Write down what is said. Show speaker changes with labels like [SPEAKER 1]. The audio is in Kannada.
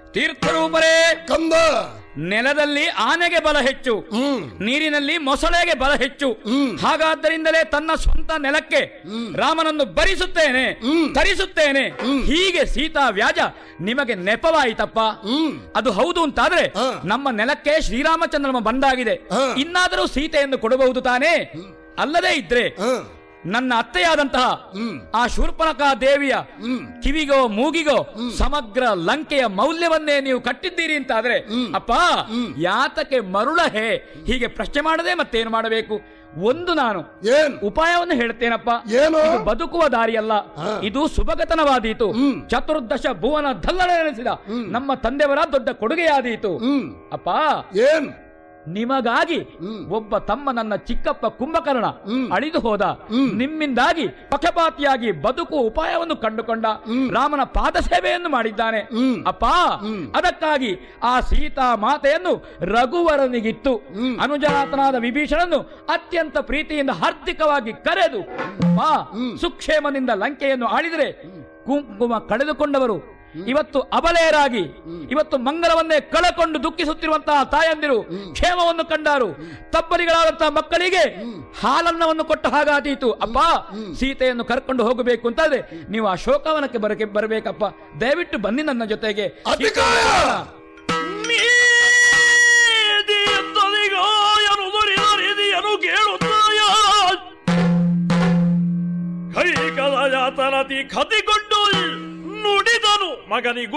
[SPEAKER 1] ತೀರ್ಥರೂಪರೇ
[SPEAKER 2] ಕಂದ
[SPEAKER 1] ನೆಲದಲ್ಲಿ ಆನೆಗೆ ಬಲ ಹೆಚ್ಚು
[SPEAKER 2] ಹ್ಮ್
[SPEAKER 1] ನೀರಿನಲ್ಲಿ ಮೊಸಳೆಗೆ ಬಲ ಹೆಚ್ಚು
[SPEAKER 2] ಹ್ಮ್.
[SPEAKER 1] ಹಾಗಾದ್ದರಿಂದಲೇ ತನ್ನ ಸ್ವಂತ ನೆಲಕ್ಕೆ ರಾಮನನ್ನು ಭರಿಸುತ್ತೇನೆ
[SPEAKER 2] ಹ್ಮ್.
[SPEAKER 1] ತರಿಸುತ್ತೇನೆ
[SPEAKER 2] ಹ್ಮ್.
[SPEAKER 1] ಹೀಗೆ ಸೀತಾ ವ್ಯಾಜ ನಿಮಗೆ ನೆಪವಾಯಿತಪ್ಪ
[SPEAKER 2] ಹ್ಮ್
[SPEAKER 1] ಅದು ಹೌದು ಅಂತಾದ್ರೆ
[SPEAKER 2] ಹಾ.
[SPEAKER 1] ನಮ್ಮ ನೆಲಕ್ಕೆ ಶ್ರೀರಾಮಚಂದ್ರನ ಬಂದಾಗಿದೆ
[SPEAKER 2] ಹಾ.
[SPEAKER 1] ಇನ್ನಾದರೂ ಸೀತೆಯನ್ನು ಕೊಡಬಹುದು ತಾನೇ ಅಲ್ಲದೇ ಇದ್ರೆ
[SPEAKER 2] ಹ
[SPEAKER 1] ನನ್ನ ಅತ್ತೆಯಾದಂತಹ
[SPEAKER 2] ಹ್ಮ್
[SPEAKER 1] ಆ ಶೂರ್ಪಣಕ ದೇವಿಯ
[SPEAKER 2] ಹ್ಮ್
[SPEAKER 1] ಕಿವಿಗೋ ಮೂಗಿಗೋ ಸಮಗ್ರ ಲಂಕೆಯ ಮೌಲ್ಯವನ್ನೇ ನೀವು ಕಟ್ಟಿದ್ದೀರಿ ಅಂತಾದ್ರೆ ಅಪ್ಪ ಯಾತಕ್ಕೆ ಮರುಳ ಹೇ ಹೀಗೆ ಪ್ರಶ್ನೆ ಮಾಡದೆ ಮತ್ತೇನು ಮಾಡಬೇಕು ಒಂದು ನಾನು
[SPEAKER 2] ಏನ್
[SPEAKER 1] ಉಪಾಯವನ್ನು ಹೇಳ್ತೇನಪ್ಪ
[SPEAKER 2] ಏನು
[SPEAKER 1] ಇದು ಬದುಕುವ ದಾರಿಯಲ್ಲ
[SPEAKER 2] ಹಾ.
[SPEAKER 1] ಇದು ಸುಭಗತನವಾದೀತು
[SPEAKER 2] ಹ್ಮ್.
[SPEAKER 1] ಚತುರ್ದಶ ಭುವನ ಧಲ್ಲಳೆನಿಸಿದ ನಮ್ಮ ತಂದೆಯವರ ದೊಡ್ಡ ಕೊಡುಗೆಯಾದೀತು
[SPEAKER 2] ಹ್ಮ್
[SPEAKER 1] ಅಪ್ಪ
[SPEAKER 2] ಏನ್
[SPEAKER 1] ನಿಮಗಾಗಿ
[SPEAKER 2] ಹ್ಮ್.
[SPEAKER 1] ಒಬ್ಬ ತಮ್ಮ ನನ್ನ ಚಿಕ್ಕಪ್ಪ ಕುಂಭಕರ್ಣ
[SPEAKER 2] ಹ್ಮ್.
[SPEAKER 1] ಅಳಿದು ಹೋದ
[SPEAKER 2] ಹ್ಮ್.
[SPEAKER 1] ನಿಮ್ಮಿಂದಾಗಿ ಪಕ್ಷಪಾತಿಯಾಗಿ ಬದುಕುವ ಉಪಾಯವನ್ನು ಕಂಡುಕೊಂಡ
[SPEAKER 2] ಹ್ಮ್.
[SPEAKER 1] ರಾಮನ ಪಾದ ಸೇವೆಯನ್ನು ಮಾಡಿದ್ದಾನೆ
[SPEAKER 2] ಹ್ಮ್.
[SPEAKER 1] ಅಪ್ಪ
[SPEAKER 2] ಹ್ಮ್.
[SPEAKER 1] ಅದಕ್ಕಾಗಿ ಆ ಸೀತಾ ಮಾತೆಯನ್ನು ರಘುವರನಿಗಿತ್ತು
[SPEAKER 2] ಹ್ಮ್.
[SPEAKER 1] ಅನುಜನಾಥನಾದ ವಿಭೀಷಣನು ಅತ್ಯಂತ ಪ್ರೀತಿಯಿಂದ ಹಾರ್ದಿಕವಾಗಿ ಕರೆದು ಮಾ
[SPEAKER 2] ಹ್ಮ್.
[SPEAKER 1] ಸುಕ್ಷೇಮದಿಂದ ಲಂಕೆಯನ್ನು ಆಳಿದರೆ ಕುಂಕುಮ ಕಳೆದುಕೊಂಡವರು ಇವತ್ತು ಅಬಲೆಯರಾಗಿ ಇವತ್ತು ಮಂಗಲವನ್ನೇ ಕಳಕೊಂಡು ದುಃಖಿಸುತ್ತಿರುವಂತಹ ತಾಯಂದಿರು ಕ್ಷೇಮವನ್ನು ಕಂಡಾರು ತಬ್ಬಲಿಗಳಾದಂತಹ ಮಕ್ಕಳಿಗೆ ಹಾಲನ್ನವನ್ನು ಕೊಟ್ಟ ಹಾಗಾದೀತು ಅಪ್ಪ ಸೀತೆಯನ್ನು ಕರ್ಕೊಂಡು ಹೋಗಬೇಕು ಅಂತಂದ್ರೆ ನೀವು ಆ ಶೋಕವನಕ್ಕೆ ಬರಕ್ಕೆ ಬರಬೇಕಪ್ಪ ದಯವಿಟ್ಟು ಬನ್ನಿ ನನ್ನ ಜೊತೆಗೆ
[SPEAKER 2] ಅತಿಕಾಯ
[SPEAKER 3] ಕೈ ಕದ ಯಾತನತಿ ಕದಿಕೊಂಡು ನುಡಿದನು ಮಗನಿಗೂ